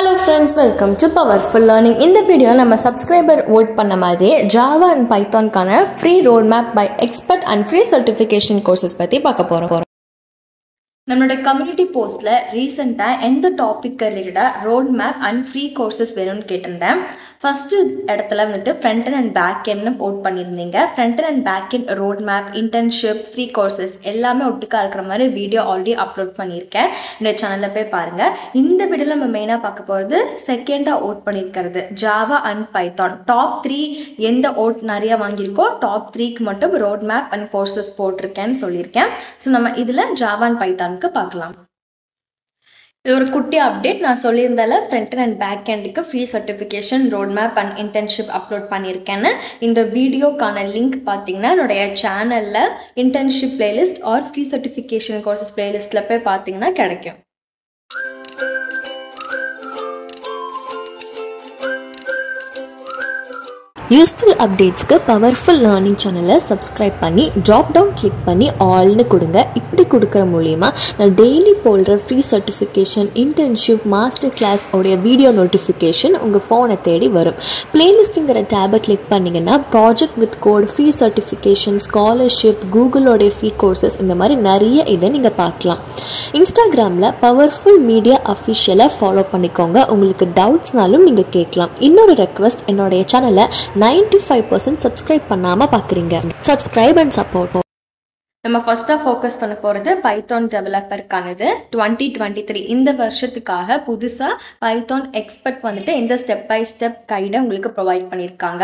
hello friends welcome to powerful learning இந்த video நம்ம subscriber vote பண்ண மாதிரியே ஜாவா அண்ட் பைத்தான்கான free road map by expert and free certification courses பற்றி பார்க்க போகிறோம் நம்மளோட கம்யூனிட்டி போஸ்ட்டில் ரீசெண்டாக எந்த டாபிக் ரிலேட்டடாக road map and free courses வேணும்னு கேட்டிருந்தேன் ஃபஸ்ட்டு இடத்துல வந்துட்டு ஃப்ரண்ட் அண்ட் பேக் எண்ட்னு போட் பண்ணியிருந்தீங்க front and back end road map internship free courses எல்லாமே ஒட்டுக்கா இருக்கிற மாதிரி வீடியோ ஆல்ரெடி அப்லோட் பண்ணியிருக்கேன் என்னோட சேனலில் போய் பாருங்கள் இந்த வீடியோவில் நம்ம மெயினாக பார்க்க போகிறது செகண்டாக ஓட் பண்ணியிருக்கிறது Java and Python top three எந்த ஓட் நிறையா வாங்கியிருக்கோ டாப் த்ரீக்கு மட்டும் ரோட் மேப் அண்ட் கோர்சஸ் போட்டிருக்கேன்னு சொல்லியிருக்கேன் ஸோ நம்ம இதில் ஜாவா அண்ட் பைத்தானுக்கு பார்க்கலாம் இது ஒரு குட்டி அப்டேட் நான் சொல்லியிருந்தால ஃப்ரண்ட் அண்ட் பேக் ஹேண்டுக்கு free certification road map and internship upload பண்ணியிருக்கேன்னு இந்த வீடியோக்கான லிங்க் பார்த்தீங்கன்னா என்னுடைய சேனலில் internship playlist or free certification courses பிளேலிஸ்ட்டில் போய் பார்த்தீங்கன்னா கிடைக்கும் யூஸ்ஃபுல் அப்டேட்ஸ்க்கு பவர்ஃபுல் லேர்னிங் சேனலை சப்ஸ்கிரைப் பண்ணி ட்ராப் டவுன் கிளிக் பண்ணி ஆல்னு கொடுங்க இப்படி கொடுக்குற மூலிமா நான் டெய்லி போடுற free certification internship master class உடைய வீடியோ நோட்டிஃபிகேஷன் உங்கள் ஃபோனை தேடி வரும் பிளேலிஸ்ட்டுங்கிற டேபை கிளிக் பண்ணிங்கன்னா project with code free certification scholarship கூகுளோடைய ஃப்ரீ கோர்சஸ் இந்த மாதிரி நிறைய இதை நீங்கள் பார்க்கலாம் இன்ஸ்டாகிராமில் பவர்ஃபுல் மீடியா அஃபிஷியலாக ஃபாலோ பண்ணிக்கோங்க உங்களுக்கு டவுட்ஸ்னாலும் நீங்கள் கேட்கலாம் இன்னொரு ரெக்வஸ்ட் என்னுடைய சேனலை நைன்டி ஃபைவ் பர்சன்ட் சப்ஸ்கிரைப் பண்ணாமல் பார்க்குறீங்க சப்ஸ்கிரைப் அண்ட் சப்போர்ட் நம்ம ஃபஸ்ட்டாக ஃபோக்கஸ் பண்ண போகிறது பைத்தான் டெவலப்பருக்கானது டுவெண்ட்டி டுவெண்ட்டி த்ரீ இந்த வருஷத்துக்காக புதுசாக பைத்தான் எக்ஸ்பர்ட் வந்துட்டு இந்த ஸ்டெப் பை ஸ்டெப் கைடை உங்களுக்கு ப்ரொவைட் பண்ணியிருக்காங்க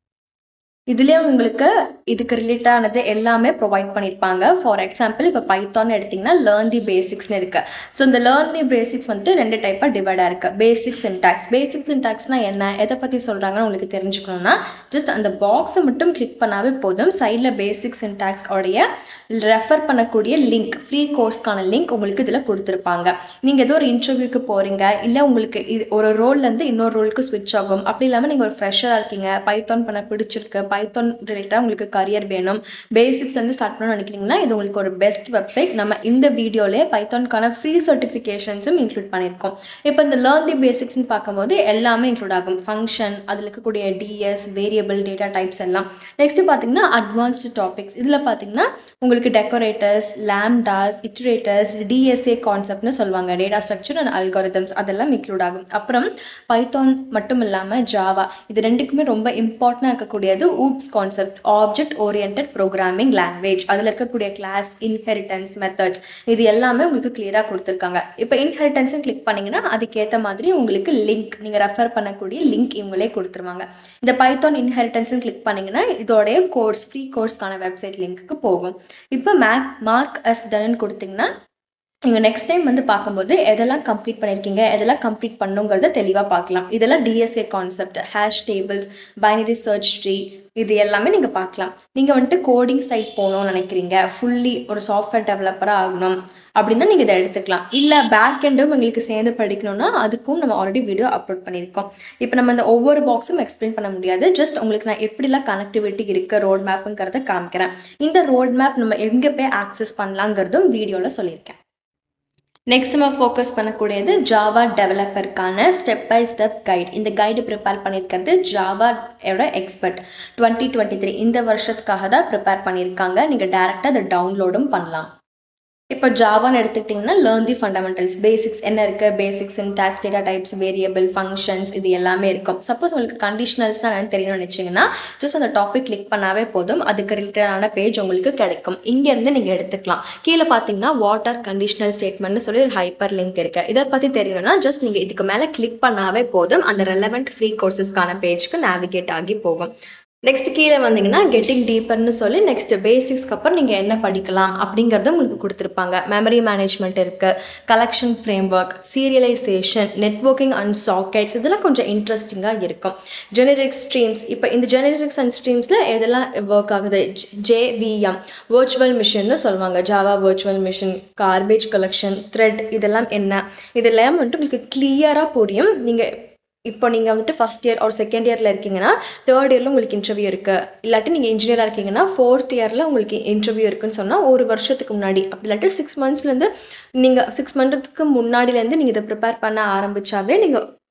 இதுலேயே உங்களுக்கு இதுக்கு ரிலேட்டானது எல்லாமே ப்ரொவைட் பண்ணியிருப்பாங்க ஃபார் எக்ஸாம்பிள் இப்போ பைத்தான் எடுத்திங்கன்னா லேர்ன் தி பேசிக்ஸ்னு இருக்குது ஸோ இந்த லேர்ன் தி பேசிக்ஸ் வந்துட்டு ரெண்டு டைப்பாக டிவைடாக இருக்குது பேசிக் சின்டாக்ஸ் பேசிக் சின்டாக்ஸ்னால் என்ன எதை பற்றி சொல்கிறாங்கன்னு உங்களுக்கு தெரிஞ்சுக்கணும்னா ஜஸ்ட் அந்த பாக்ஸை மட்டும் கிளிக் பண்ணாவே போதும் சைடில் பேசிக் சின்டாக்ஸ் உடைய ரெஃபர் பண்ணக்கூடிய லிங்க் ஃப்ரீ கோர்ஸ்க்கான லிங்க் உங்களுக்கு இதில் கொடுத்துருப்பாங்க நீங்கள் ஏதோ ஒரு இன்டர்வியூக்கு போகிறீங்க இல்லை உங்களுக்கு இது ஒரு ரோல்லேருந்து இன்னொரு ரோலுக்கு ஸ்விட்ச் ஆகும் அப்படி இல்லாமல் நீங்கள் ஒரு ஃப்ரெஷராக இருக்கீங்க பைத்தான் பண்ண பிடிச்சிருக்கு பைத்தான் ரிலேட்டாக உங்களுக்கு கரியர் வேணும் பேசிக்ஸ்லேருந்து ஸ்டார்ட் பண்ணணும்னு நினைக்கிறீங்கன்னா இது உங்களுக்கு ஒரு பெஸ்ட் வெப்சைட் நம்ம இந்த வீடியோலேயே பைத்தான்கான ஃப்ரீ சர்டிஃபிகேஷன்ஸும் இன்க்ளூட் பண்ணியிருக்கோம் இப்போ இந்த லேர்ன் தி பேசிக்ஸ்னு பார்க்கும்போது எல்லாமே இன்க்ளூட் ஆகும் ஃபங்க்ஷன் அதில் இருக்கக்கூடிய டிஎஸ் வேரியபிள் டேட்டா டைப்ஸ் எல்லாம் நெக்ஸ்ட் பார்த்தீங்கன்னா அட்வான்ஸ்டு டாபிக்ஸ் இதில் பார்த்தீங்கன்னா உங்களுக்கு டெக்கரேட்டர்ஸ் லேம்டாஸ் இட்ரேட்டர்ஸ் டிஎஸ்ஏ கான்செப்ட்னு சொல்லுவாங்க டேட்டா ஸ்ட்ரக்சர் அண்ட் அல்காரிதம்ஸ் அதெல்லாம் இன்க்ளூட் ஆகும் அப்புறம் பைத்தான் மட்டும் இல்லாமல் ஜாவா இது ரெண்டுக்குமே ரொம்ப இம்பார்ட்டண்டாக இருக்கக்கூடியது OOPS concept object orient programming language அதில் இருக்கக்கூடிய கிளாஸ் இன்ஹெரிட்டன்ஸ் மெத்தட்ஸ் இது எல்லாமே உங்களுக்கு கிளியராக கொடுத்துருக்காங்க இப்போ இன்ஹெரிட்டன்ஸும் கிளிக் பண்ணிங்கன்னா அதுக்கேற்ற மாதிரி உங்களுக்கு லிங்க் நீங்கள் ரெஃபர் பண்ணக்கூடிய லிங்க் இவங்களே கொடுத்துருவாங்க இந்த பைத்தான் இன்ஹெரிட்டன்ஸும் கிளிக் பண்ணிங்கன்னா இதோடைய கோர்ஸ் ஃப்ரீ கோர்ஸ்க்கான வெப்சைட் லிங்க்கு போகும் இப்போ மேக் மார்க் அஸ் டன் கொடுத்தீங்கன்னா நீங்கள் நெக்ஸ்ட் டைம் வந்து பார்க்கும்போது எதெல்லாம் கம்ப்ளீட் பண்ணியிருக்கீங்க எதெல்லாம் கம்ப்ளீட் பண்ணுங்கிறத தெளிவாக பார்க்கலாம் இதெல்லாம் DSA concept hash tables binary search tree இது எல்லாமே நீங்கள் பார்க்கலாம் நீங்கள் வந்துட்டு கோடிங் சைட் போகணும்னு நினைக்கிறீங்க ஃபுல்லி ஒரு சாஃப்ட்வேர் டெவலப்பராக ஆகணும் அப்படின்னா நீங்கள் இதை எடுத்துக்கலாம் இல்லை பேக் எண்டும் எங்களுக்கு சேர்ந்து படிக்கணும்னா அதுக்கும் நம்ம ஆல்ரெடி வீடியோ அப்லோட் பண்ணியிருக்கோம் இப்போ நம்ம இந்த ஒவ்வொரு பாக்ஸும் எக்ஸ்பிளைன் பண்ண முடியாது ஜஸ்ட் உங்களுக்கு நான் எப்படிலாம் கனெக்டிவிட்டி இருக்க ரோட் மேப்புங்கிறத காமிக்கிறேன் இந்த ரோட் மேப் நம்ம எங்கே போய் ஆக்சஸ் பண்ணலாங்கிறதும் வீடியோவில் சொல்லியிருக்கேன் நெக்ஸ்ட் நம்ம ஃபோக்கஸ் பண்ணக்கூடியது ஜாவா டெவலப்பருக்கான ஸ்டெப் பை ஸ்டெப் கைட் இந்த கைடு ப்ரிப்பேர் பண்ணியிருக்கிறது ஜாவாவோட எக்ஸ்பர்ட் டுவெண்ட்டி டுவெண்ட்டி த்ரீ இந்த வருஷத்துக்காக தான் ப்ரிப்பேர் பண்ணியிருக்காங்க நீங்கள் டேரெக்டாக அதை டவுன்லோடும் பண்ணலாம் இப்போ ஜாவான்னு எடுத்துக்கிட்டிங்கன்னா லேர்ன் தி ஃபண்டமெண்டல்ஸ் பேசிக்ஸ் என்ன இருக்குது basics docs data types variable functions இது எல்லாமே இருக்கும் சப்போஸ் உங்களுக்கு கண்டிஷனல்ஸ்னால் என்னன்னு தெரியணும்னு நினச்சிங்கன்னா ஜஸ்ட் அந்த டாபிக் கிளிக் பண்ணாவே போதும் அதுக்கு ரிலேட்டடான பேஜ் உங்களுக்கு கிடைக்கும் இங்கேருந்து நீங்கள் எடுத்துக்கலாம் கீழே பார்த்தீங்கன்னா வாட்டர் கண்டிஷனல் ஸ்டேட்மெண்ட்னு சொல்லி ஒரு ஹைப்பர் லிங்க் இருக்குது இதை பற்றி தெரியணும்னா ஜஸ்ட் நீங்கள் இதுக்கு மேலே கிளிக் பண்ணாவே போதும் அந்த ரெலவெண்ட் ஃப்ரீ கோர்சஸ்க்கான பேஜ்க்கு நேவிகேட் ஆகி போகும் நெக்ஸ்ட் கீழே வந்தீங்கன்னா கெட்டிங் டீப்பர்னு சொல்லி நெக்ஸ்ட் பேசிக்ஸ்க்கு அப்புறம் நீங்கள் என்ன படிக்கலாம் அப்படிங்கிறத உங்களுக்கு கொடுத்துருப்பாங்க மெமரி மேனேஜ்மெண்ட் இருக்குது collection framework serialisation networking and sockets இதெல்லாம் கொஞ்சம் இன்ட்ரெஸ்டிங்காக இருக்கும் ஜெனரிக் ஸ்ட்ரீம்ஸ் இப்போ இந்த ஜெனரிக்ஸ் அண்ட் ஸ்ட்ரீம்ஸில் எதெல்லாம் ஒர்க் ஆகுது ஜேவிஎம் வர்ச்சுவல் மிஷின்னு சொல்லுவாங்க Java virtual machine garbage collection thread இதெல்லாம் என்ன இதெல்லாம் வந்துட்டு உங்களுக்கு கிளியராக புரியும் நீங்கள் இப்போ நீங்கள் வந்துட்டு ஃபஸ்ட் இயர் ஒரு செகண்ட் இயரில் இருக்கீங்கன்னா தேர்ட் இயரில் உங்களுக்கு இன்டர்வியூ இருக்குது இல்லாட்டி நீங்கள் இன்ஜினியராக இருக்கீங்கன்னா ஃபோர்த் இயரில் உங்களுக்கு இன்டர்வியூ இருக்குன்னு சொன்னால் ஒரு வருஷத்துக்கு முன்னாடி அப்படி இல்லாட்டி சிக்ஸ் மந்த்ஸ்லேருந்து நீங்கள் சிக்ஸ் மந்த்துக்கு முன்னாடிலேருந்து நீங்கள் இதை ப்ரிப்பேர் பண்ண ஆரம்பித்தாவே நீங்கள்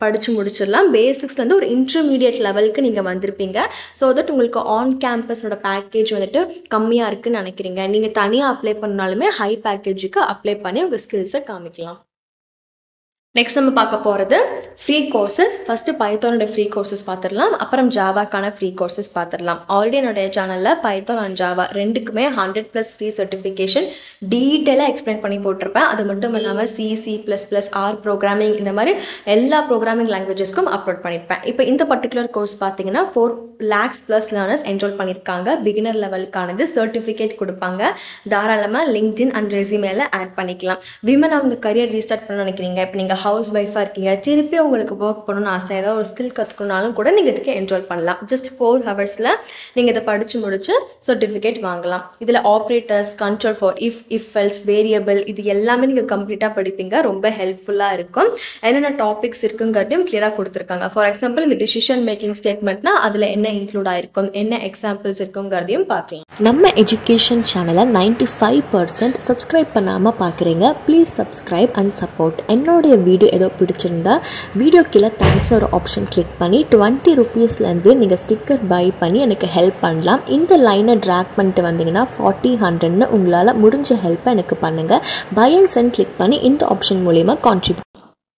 படித்து முடிச்சிடலாம் பேசிக்ஸ்லேருந்து ஒரு இன்டர்மீடியட் லெவலுக்கு நீங்கள் வந்திருப்பீங்க ஸோ தட் உங்களுக்கு ஆன் கேம்பஸோட பேக்கேஜ் வந்துட்டு கம்மியாக இருக்குன்னு நினைக்கிறீங்க நீங்கள் தனியாக அப்ளை பண்ணாலுமே ஹை பேக்கேஜுக்கு அப்ளை பண்ணி உங்கள் ஸ்கில்ஸை காமிக்கலாம் நெக்ஸ்ட் நம்ம பார்க்க போகிறது ஃப்ரீ கோர்சஸ் ஃபஸ்ட்டு பைத்தானோட ஃப்ரீ கோர்சஸ் பார்த்துடலாம் அப்புறம் ஜாவாக்கான ஃப்ரீ கோர்சஸ் பார்த்துடலாம் ஆல்ரெடி என்னுடைய சேனலில் பைத்தான் அண்ட் ஜாவா ரெண்டுக்குமே ஹண்ட்ரட் ப்ளஸ் ஃப்ரீ சர்டிஃபிகேஷன் டீட்டெயிலாக எக்ஸ்பிளைன் பண்ணி போட்டிருப்பேன் அது மட்டும் இல்லாமல் C C plus plus or programming இந்த மாதிரி எல்லா ப்ரோக்ராமிங் லாங்குவேஜஸ்க்கும் அப்லோட் பண்ணியிருப்பேன் இப்போ இந்த பர்டிகுலர் கோர்ஸ் பார்த்தீங்கன்னா four lakhs plus learners enrol பண்ணியிருக்காங்க பிகினர் லெவலுக்கானது சர்டிஃபிகேட் கொடுப்பாங்க தாராளமாக லிங்க்டின் அண்ட் ரெசியூமேல ஆட் பண்ணிக்கலாம் விமன் அவங்க கரியர் ரீஸ்டார்ட் பண்ண நினைக்கிறீங்க இப்போ நீங்கள் ஹவுஸ் ஒய்ஃபாக இருக்கீங்க திருப்பி உங்களுக்கு ஒர்க் பண்ணணும்னு ஆசை ஏதாவது ஒரு ஸ்கில் கற்றுக்கணுனாலும் கூட நீங்கள் இதுக்கு என்ரோல் பண்ணலாம் ஜஸ்ட் ஃபோர் ஹவர்ஸில் நீங்கள் இதை படித்து முடிச்சு சர்டிஃபிகேட் வாங்கலாம் இதில் operators control for if if else variable இது எல்லாமே நீங்கள் கம்ப்ளீட்டாக படிப்பீங்க ரொம்ப ஹெல்ப்ஃபுல்லாக இருக்கும் என்னென்ன டாபிக்ஸ் இருக்குங்கிறதையும் கிளியராக கொடுத்துருக்காங்க ஃபார் எக்ஸாம்பிள் இந்த டிசிஷன் மேக்கிங் ஸ்டேட்மெண்ட்னா அதில் என்ன இன்க்ளூட் ஆயிருக்கும் என்ன எக்ஸாம்பிள்ஸ் இருக்குங்கிறதையும் பார்க்கலாம் நம்ம எஜுகேஷன் சேனலை நைன்டி ஃபைவ் பர்சன்ட் சப்ஸ்கிரைப் பண்ணாமல் பார்க்குறீங்க ப்ளீஸ் சப்ஸ்கிரைப் அண்ட் சப்போர்ட் என்னுடைய வீடியோ ஏதோ பிடிச்சிருந்தா வீடியோ கீழே தேங்க்ஸ் ஒரு ஆப்ஷன் கிளிக் பண்ணி டுவெண்ட்டி ருபீஸ்லேருந்து நீங்கள் ஸ்டிக்கர் பை பண்ணி எனக்கு ஹெல்ப் பண்ணலாம் இந்த லைனை ட்ராக் பண்ணிட்டு வந்தீங்கன்னா ஃபார்ட்டி ஹண்ட்ரட்னு உங்களால் முடிஞ்ச ஹெல்ப்பை எனக்கு பண்ணுங்கள் பை அண்ட் சென்ட் கிளிக் பண்ணி இந்த ஆப்ஷன் மூலிமா contribute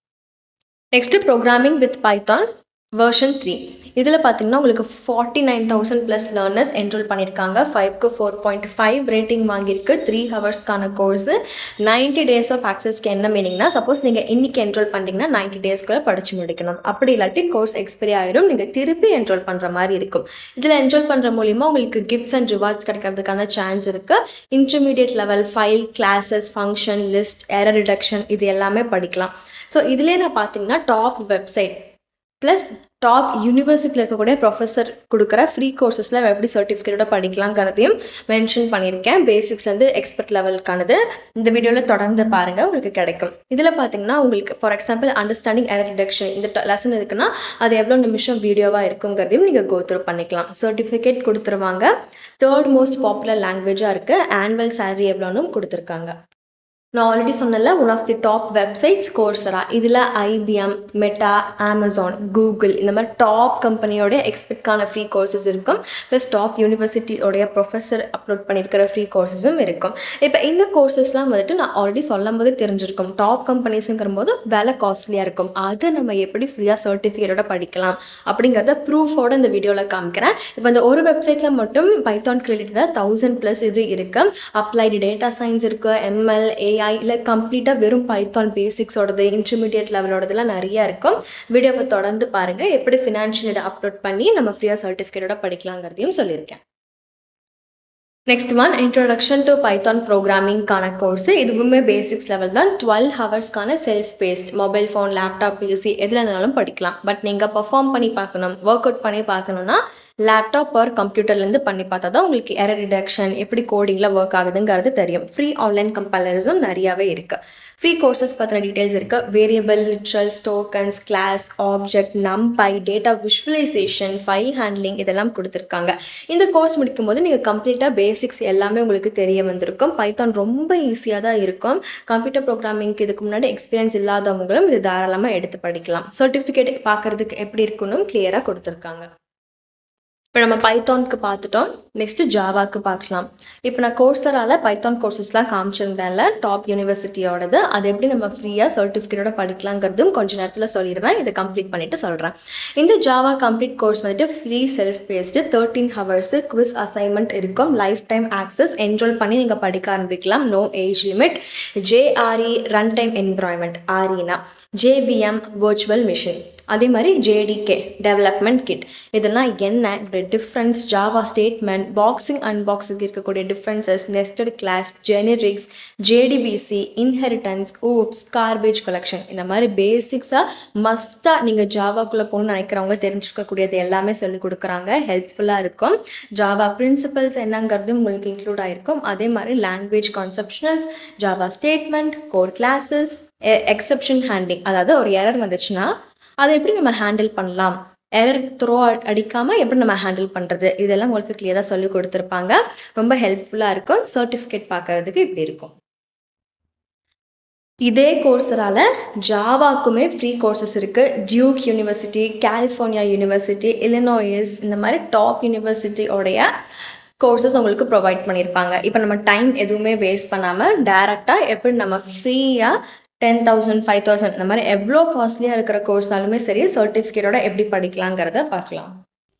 next programming with Python version three இதில் பார்த்தீங்கன்னா உங்களுக்கு forty nine thousand plus learners enrol பண்ணியிருக்காங்க ஃபைவ்க்கு ஃபோர் பாயிண்ட் ஃபைவ் ரேட்டிங் வாங்கியிருக்கு த்ரீ ஹவர்ஸ்க்கான கோர்ஸு நைன்ட்டி டேஸ் ஆஃப் ஆக்சஸ்க்கு என்ன மீனிங்னா சப்போஸ் நீங்கள் இன்னைக்கு என்ரோல் பண்ணிட்டீங்கன்னா நைன்ட்டி டேஸ்க்குள்ளே படிச்சு முடிக்கணும் அப்படி இல்லாட்டி கோர்ஸ் எக்ஸ்பைரி ஆயிரும் நீங்கள் திருப்பி என்ரோல் பண்ணுற மாதிரி இருக்கும் இதில் என்ரோல் பண்ணுற மூலிமா உங்களுக்கு கிஃப்ட்ஸ் அண்ட் ரிவார்ட்ஸ் கிடைக்கிறதுக்கான சான்ஸ் இருக்குது intermediate level file classes function list error reduction இது எல்லாமே படிக்கலாம் ஸோ இதுலேயே நான் பார்த்தீங்கன்னா டாப் வெப்சைட் ப்ளஸ் டாப் யூனிவர்சிட்டியில் இருக்கக்கூடிய ப்ரொஃபஸர் கொடுக்குற ஃப்ரீ கோர்சஸில் எப்படி சர்டிஃபிகேட்டோட படிக்கலாங்கிறதையும் மென்ஷன் பண்ணியிருக்கேன் பேசிக்ஸ் வந்து எக்ஸ்பர்ட் லெவலுக்கானது இந்த வீடியோவில் தொடர்ந்து பாருங்கள் உங்களுக்கு கிடைக்கும் இதில் பார்த்தீங்கன்னா உங்களுக்கு for example understanding error reduction இந்த லெசன் இருக்குன்னா அது எவ்வளோ நிமிஷம் வீடியோவாக இருக்குங்கிறதையும் நீங்கள் கோத்ரூ பண்ணிக்கலாம் சர்டிஃபிகேட் கொடுத்துருவாங்க தேர்ட் மோஸ்ட் பாப்புலர் லாங்குவேஜாக இருக்குது ஆனுவல் சேலரி எவ்வளோன்னு கொடுத்துருக்காங்க நான் ஆல்ரெடி சொன்னல one of the top websites Coursera இதில் ஐபிஎம் மெட்டா அமேசான் கூகுள் இந்த மாதிரி டாப் கம்பெனியோட எக்ஸ்பெக்ட்கான ஃப்ரீ கோர்சஸ் இருக்கும் ப்ளஸ் டாப் யூனிவர்சிட்டியோடைய ப்ரொஃபஸர் அப்லோட் பண்ணியிருக்கிற ஃப்ரீ கோர்சஸும் இருக்கும் இப்போ இந்த கோர்சஸ்லாம் வந்துட்டு நான் ஆல்ரெடி சொல்லும் போது தெரிஞ்சிருக்கும் டாப் கம்பெனிஸுங்கிற போது விலை காஸ்ட்லியாக இருக்கும் அதை நம்ம எப்படி ஃப்ரீயாக சர்டிஃபிகேட்டோட படிக்கலாம் அப்படிங்கிறத ப்ரூஃபோட இந்த வீடியோவில் காமிக்கிறேன் இப்போ இந்த ஒரு வெப்சைட்டில் மட்டும் பைத்தான் ரிலேட்டடாக தௌசண்ட் ப்ளஸ் இது இருக்குது அப்ளைடு டேட்டா சயின்ஸ் இருக்குது எம்எல் ஏஐ இல்லை கம்ப்ளீட்டாக வெறும் பைத்தான் பேசிக்ஸோடது இன்டர்மீடியட் லெவலோடதுலாம் நிறையா இருக்கும் வீடியோவை தொடர்ந்து பாருங்கள் எப்படி ஃபினான்ஷியல் அப்லோட் பண்ணி நம்ம ஃப்ரீயாக சர்டிஃபிகேட்டோட படிக்கலாங்கிறதையும் சொல்லியிருக்கேன் next one introduction to Python ப்ரோக்ராமிங்கான கோர்ஸ் இதுவுமே பேசிக்ஸ் லெவல் தான் டுவெல் ஹவர்ஸ்க்கான self paced mobile phone laptop PC எதில் இருந்தாலும் படிக்கலாம் பட் நீங்கள் பர்ஃபார்ம் பண்ணி பார்க்கணும் ஒர்க் அவுட் பண்ணி பார்க்கணுன்னா லேப்டாப் ஆர் கம்ப்யூட்டர்லேருந்து பண்ணி பார்த்தா தான் உங்களுக்கு எரர் ரிடக்ஷன் எப்படி கோடிங்கில் ஒர்க் ஆகுதுங்கிறது தெரியும் ஃப்ரீ ஆன்லைன் கம்பேரிசம் நிறையாவே இருக்குது ஃப்ரீ கோர்சஸ் பற்றின டீட்டெயில்ஸ் இருக்குது variable literals tokens class object NumPy data visualisation file handling இதெல்லாம் கொடுத்துருக்காங்க இந்த கோர்ஸ் முடிக்கும்போது நீங்கள் கம்ப்ளீட்டாக பேசிக்ஸ் எல்லாமே உங்களுக்கு தெரிய வந்திருக்கும் பைத்தான் ரொம்ப ஈஸியாக தான் இருக்கும் கம்ப்யூட்டர் ப்ரோக்ராமிங்க்கு இதுக்கு முன்னாடி எக்ஸ்பீரியன்ஸ் இல்லாதவங்களும் இது தாராளமாக எடுத்து படிக்கலாம் சர்டிஃபிகேட் பார்க்குறதுக்கு எப்படி இருக்குன்னு கிளியராக கொடுத்துருக்காங்க இப்போ நம்ம பைத்தானுக்கு பார்த்துட்டோம் நெக்ஸ்ட்டு ஜாவாக்கு பார்க்கலாம் இப்போ நான் கோர்ஸரால் பைத்தான் கோர்சஸ்லாம் காமிச்சிருந்தேன்ல டாப் யூனிவர்சிட்டியோடது அது எப்படி நம்ம ஃப்ரீயாக சர்டிஃபிகேட்டோட படிக்கலாங்கிறதும் கொஞ்ச நேரத்தில் சொல்லிடுவேன் இதை கம்ப்ளீட் பண்ணிவிட்டு சொல்கிறேன் இந்த ஜாவா கம்ப்ளீட் கோர்ஸ் வந்துட்டு free self paced thirteen hours quiz assignment இருக்கும் லைஃப் டைம் ஆக்சஸ் என்ரோல் பண்ணி நீங்கள் படிக்க ஆரம்பிக்கலாம் no age limit JRE run time environment ஆரினா ஜேவிஎம் வர்ச்சுவல் மிஷின் அதே மாதிரி ஜேடிகே டெவலப்மெண்ட் கிட் இதெல்லாம் என்ன இதோட difference Java statement boxing unboxing இருக்கக்கூடிய differences nested class generics JDBC inheritance OOPS garbage collection இந்த மாதிரி பேசிக்ஸாக மஸ்ட்டாக நீங்கள் ஜாவாக்குள்ளே போகணும்னு நினைக்கிறவங்க தெரிஞ்சுக்கக்கூடியது எல்லாமே சொல்லிக் கொடுக்குறாங்க ஹெல்ப்ஃபுல்லாக இருக்கும் ஜாவா பிரின்சிபல்ஸ் என்னங்கிறது உங்களுக்கு இன்க்ளூட் ஆகிருக்கும் அதே மாதிரி language conceptionals Java statement core classes exception handling அதாவது ஒரு எரர் வந்துச்சுன்னா அதை எப்படி நம்ம ஹேண்டில் பண்ணலாம் எரர் த்ரோ அடிக்காமல் எப்படி நம்ம ஹேண்டில் பண்ணுறது இதெல்லாம் உங்களுக்கு கிளியராக சொல்லி கொடுத்துருப்பாங்க ரொம்ப ஹெல்ப்ஃபுல்லாக இருக்கும் சர்டிஃபிகேட் பார்க்குறதுக்கு இப்படி இருக்கும் இதே கோர்ஸரால் ஜாவாக்குமே ஃப்ரீ கோர்சஸ் இருக்குது Duke university California university Illinois இந்த மாதிரி டாப் யூனிவர்சிட்டியோடைய கோர்சஸ் உங்களுக்கு ப்ரொவைட் பண்ணியிருப்பாங்க இப்போ நம்ம டைம் எதுவுமே வேஸ்ட் பண்ணாமல் டேரெக்டாக எப்படி நம்ம ஃப்ரீயாக டென் தௌசண்ட் ஃபைவ் தௌசண்ட் இந்த மாதிரி எவ்வளோ காஸ்ட்லியாக இருக்கிற கோர்ஸ்னாலுமே சரி சர்டிஃபிகேட்டோட எப்படி படிக்கலாங்கிறத பார்க்கலாம்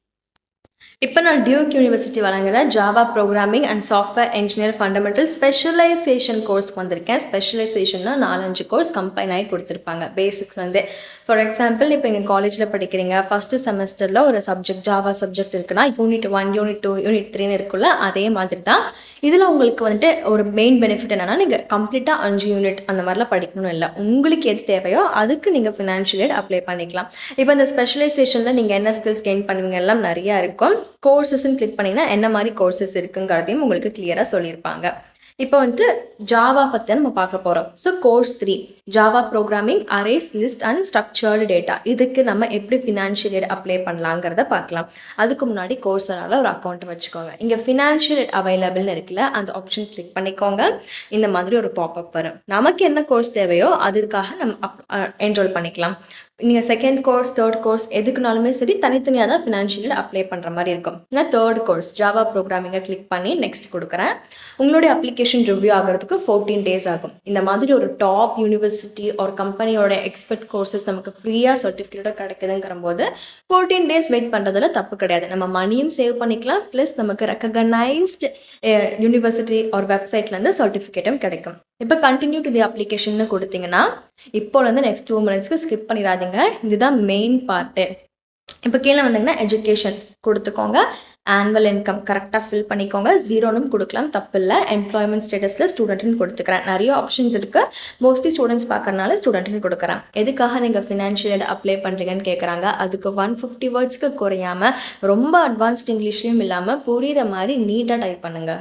இப்போ நான் டியூக் யூனிவர்சிட்டி வழங்குற Java programming and software engineer fundamental specialisation course வந்திருக்கேன் ஸ்பெஷலைசேஷன்னா நாலஞ்சு கோர்ஸ் கம்பைன் ஆகி கொடுத்துருப்பாங்க பேசிக்ஸ்லேருந்து ஃபார் எக்ஸாம்பிள் இப்போ எங்கள் காலேஜில் படிக்கிறீங்க ஃபஸ்ட்டு செமஸ்டரில் ஒரு சப்ஜெக்ட் ஜாவா சப்ஜெக்ட் இருக்குன்னா unit one unit two unit த்ரீன்னு இருக்குல்ல அதே மாதிரி தான் இதில் உங்களுக்கு வந்துட்டு ஒரு மெயின் பெனிஃபிட் என்னென்னா நீங்கள் கம்ப்ளீட்டாக அஞ்சு யூனிட் அந்த மாதிரிலாம் படிக்கணும் இல்லை உங்களுக்கு எது தேவையோ அதுக்கு நீங்கள் ஃபினான்ஷியல் எய்ட் அப்ளை பண்ணிக்கலாம் இப்போ இந்த ஸ்பெஷலைசேஷனில் நீங்கள் என்ன ஸ்கில்ஸ் கெயின் பண்ணுவீங்க எல்லாம் நிறையா இருக்கும் கோர்சஸ்ன்னு கிளிக் பண்ணிங்கன்னா என்ன மாதிரி கோர்சஸ் இருக்குங்கிறதையும் உங்களுக்கு கிளியராக சொல்லியிருப்பாங்க இப்போ வந்துட்டு ஜாவா பற்றி நம்ம பார்க்க போகிறோம் so course three Java programming arrays list and structured data இதுக்கு நம்ம எப்படி ஃபினான்ஷியல் எய்ட் அப்ளை பண்ணலாங்கிறத பார்க்கலாம் அதுக்கு முன்னாடி கோர்ஸரால் ஒரு அக்கௌண்ட் வச்சுக்கோங்க இங்கே ஃபினான்ஷியல் எய்ட் அவைலபிள்னு இருக்குல்ல அந்த ஆப்ஷன் கிளிக் பண்ணிக்கோங்க இந்த மாதிரி ஒரு பாப்அப் வரும் நமக்கு என்ன கோர்ஸ் தேவையோ அதுக்காக நம்ம என்ரோல் பண்ணிக்கலாம் நீங்கள் செகண்ட் கோர்ஸ் தேர்ட் கோர்ஸ் எதுக்குனாலுமே சரி தனித்தனியாக தான் ஃபினான்ஷியல் அப்ளை பண்ணுற மாதிரி இருக்கும் நான் தேர்ட் கோர்ஸ் ஜாவா ப்ரோக்ராமிங்கை கிளிக் பண்ணி நெக்ஸ்ட் கொடுக்குறேன் உங்களுடைய அப்ளிகேஷன் ரிவ்யூ ஆகிறதுக்கு ஃபோர்டீன் டேஸ் ஆகும் இந்த மாதிரி ஒரு டாப் யூனிவர்சிட்டி ஒரு கம்பெனியோட எக்ஸ்பர்ட் கோர்சஸ் நமக்கு ஃப்ரீயாக சர்டிஃபிகேட்டோட கிடைக்குதுங்கிற போது ஃபோர்டீன் டேஸ் வெயிட் பண்ணுறதுல தப்பு கிடையாது நம்ம மணியும் சேவ் பண்ணிக்கலாம் ப்ளஸ் நமக்கு ரெக்ககனைஸ்டு யூனிவர்சிட்டி ஒரு வெப்சைட்லேருந்து சர்டிஃபிகேட்டும் கிடைக்கும் இப்போ கண்டினியூ டு தி அப்ளிகேஷன் கொடுத்தீங்கன்னா இப்போலேருந்து நெக்ஸ்ட் டூ மினிட்ஸ்க்கு ஸ்கிப் பண்ணிடாதீங்க இதுதான் மெயின் பார்ட்டு இப்போ கீழே வந்தீங்கன்னா எஜுகேஷன் கொடுத்துக்கோங்க ஆனுவல் இன்கம் கரெக்டாக ஃபில் பண்ணிக்கோங்க ஜீரோனும் கொடுக்கலாம் தப்பு இல்லை எம்ப்ளாய்மெண்ட் ஸ்டேட்டஸில் ஸ்டூடெண்ட்னு கொடுத்துக்கிறேன் நிறைய ஆப்ஷன்ஸ் இருக்குது மோஸ்ட்லி ஸ்டூடெண்ட்ஸ் பார்க்கறனால ஸ்டூடெண்ட்னு கொடுக்குறேன் எதுக்காக நீங்கள் ஃபினான்ஷியல் அப்ளை பண்ணுறீங்கன்னு கேட்குறாங்க அதுக்கு ஒன் ஃபிஃப்டி வேர்ட்ஸ்க்கு குறையாமல் ரொம்ப அட்வான்ஸ்ட் இங்கிலீஷ்லையும் இல்லாமல் புரிகிற மாதிரி நீட்டாக டைப் பண்ணுங்கள்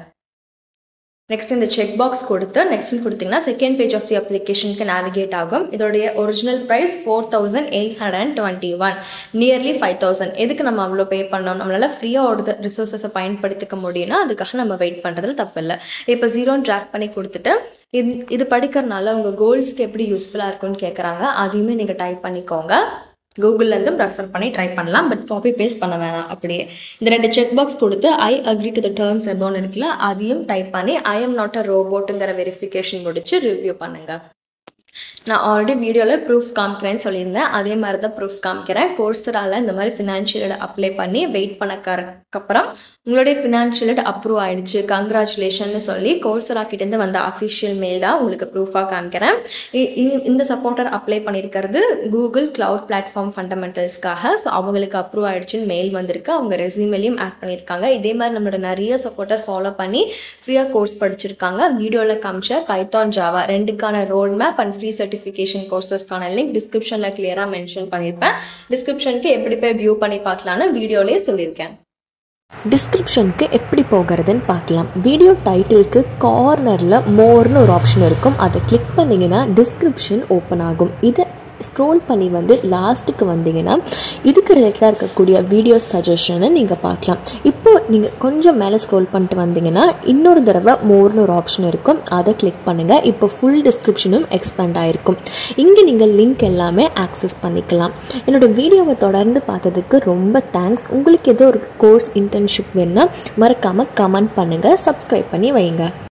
நெக்ஸ்ட் இந்த செக் பாக்ஸ் கொடுத்து நெக்ஸ்ட் கொடுத்தீங்கன்னா செகண்ட் பேஜ் ஆஃப் தி அப்ளிகேஷனுக்கு நேவிகேட் ஆகும் இதோடைய original price four thousand eight hundred and twenty one nearly five thousand எதுக்கு நம்ம அவ்வளோ பே பண்ணோம் நம்மளால் ஃப்ரீயாக ஒரு ரிசோர்ஸஸை பயன்படுத்திக்க முடியும்னா அதுக்காக நம்ம வெயிட் பண்ணுறதுல தப்பு இல்லை இப்போ ஜீரோன்னு ட்ராக் பண்ணி கொடுத்துட்டு இது இது படிக்கிறனால உங்கள் கோல்ஸ்க்கு எப்படி யூஸ்ஃபுல்லாக இருக்கும்னு கேட்குறாங்க அதையுமே நீங்கள் டைப் பண்ணிக்கோங்க கூகுள்லேருந்து ரெஃபர் பண்ணி ட்ரை பண்ணலாம் பட் காப்பி பேஸ்ட் பண்ண வேணாம் அப்படியே இந்த ரெண்டு செக் பாக்ஸ் கொடுத்து I agree to the terms above இருக்குல்ல அதையும் டைப் பண்ணி ஐ எம் நாட் அ ரோபோட்டுங்கிற வெரிஃபிகேஷன் முடிச்சு ரிவ்யூ பண்ணுங்கள் நான் ஆல்ரெடி வீடியோவில் ப்ரூஃப் காமிக்கிறேன்னு சொல்லியிருந்தேன் அதே மாதிரி தான் ப்ரூஃப் காமிக்கிறேன் கோர்ஸரால் இந்த மாதிரி ஃபினான்ஷியல் அப்ளை பண்ணி வெயிட் பண்ணக்கப்புறம் உங்களுடைய ஃபினான்ஷியல் அப்ரூவ் ஆயிடுச்சு கங்க்ராச்சுலேஷன்னு சொல்லி கோர்ஸரா கிட்டேருந்து வந்த அஃபிஷியல் மெயில் தான் உங்களுக்கு ப்ரூஃபாக காமிக்கிறேன் இந்த சப்போர்ட்டர் அப்ளை பண்ணியிருக்கிறது கூகுள் க்ளவுட் பிளாட்ஃபார்ம் ஃபண்டமெண்டல்ஸ்க்காக ஸோ அவங்களுக்கு அப்ரூவ் ஆயிடுச்சுன்னு மெயில் வந்திருக்கு அவங்க ரெசியூமெலையும் ஆட் பண்ணியிருக்காங்க இதே மாதிரி நம்மளோட நிறைய சப்போர்ட்டர் ஃபாலோ பண்ணி ஃப்ரீயாக கோர்ஸ் படிச்சிருக்காங்க வீடியோவில் காமிச்ச பைத்தான் ஜாவா ரெண்டுக்கான road map and free certification கோர்சஸ்க்கான லிங்க் டிஸ்கிரிப்ஷனில் கிளியராக மென்ஷன் பண்ணியிருப்பேன் டிஸ்கிரிப்ஷனுக்கு எப்படி போய் வியூ பண்ணி பார்க்கலான்னு வீடியோலேயே சொல்லியிருக்கேன் டிஸ்கிரிப்ஷனுக்கு எப்படி போகிறதுன்னு பார்க்கலாம் வீடியோ டைட்டிலுக்கு கார்னரில் மோர்னு ஒரு ஆப்ஷன் இருக்கும் அதை கிளிக் பண்ணிங்கன்னா டிஸ்கிரிப்ஷன் ஓப்பன் ஆகும் இதை ஸ்க்ரோல் பண்ணி வந்து லாஸ்ட்டுக்கு வந்தீங்கன்னா இதுக்கு ரிலேட்டடாக இருக்கக்கூடிய வீடியோ சஜஷனை நீங்கள் பார்க்கலாம் இப்போது நீங்கள் கொஞ்சம் மேலே ஸ்க்ரோல் பண்ணிட்டு வந்தீங்கன்னா இன்னொரு தடவை மோர்னு ஒரு ஆப்ஷன் இருக்கும் அதை கிளிக் பண்ணுங்கள் இப்போ ஃபுல் டிஸ்கிரிப்ஷனும் எக்ஸ்பேண்ட் ஆகிருக்கும் இங்கே நீங்கள் லிங்க் எல்லாமே ஆக்சஸ் பண்ணிக்கலாம் என்னோடய வீடியோவை தொடர்ந்து பார்த்ததுக்கு ரொம்ப தேங்க்ஸ் உங்களுக்கு ஏதோ ஒரு கோர்ஸ் இன்டர்ன்ஷிப் வேணுன்னா மறக்காமல் கமெண்ட் பண்ணுங்கள் சப்ஸ்கிரைப் பண்ணி வைங்க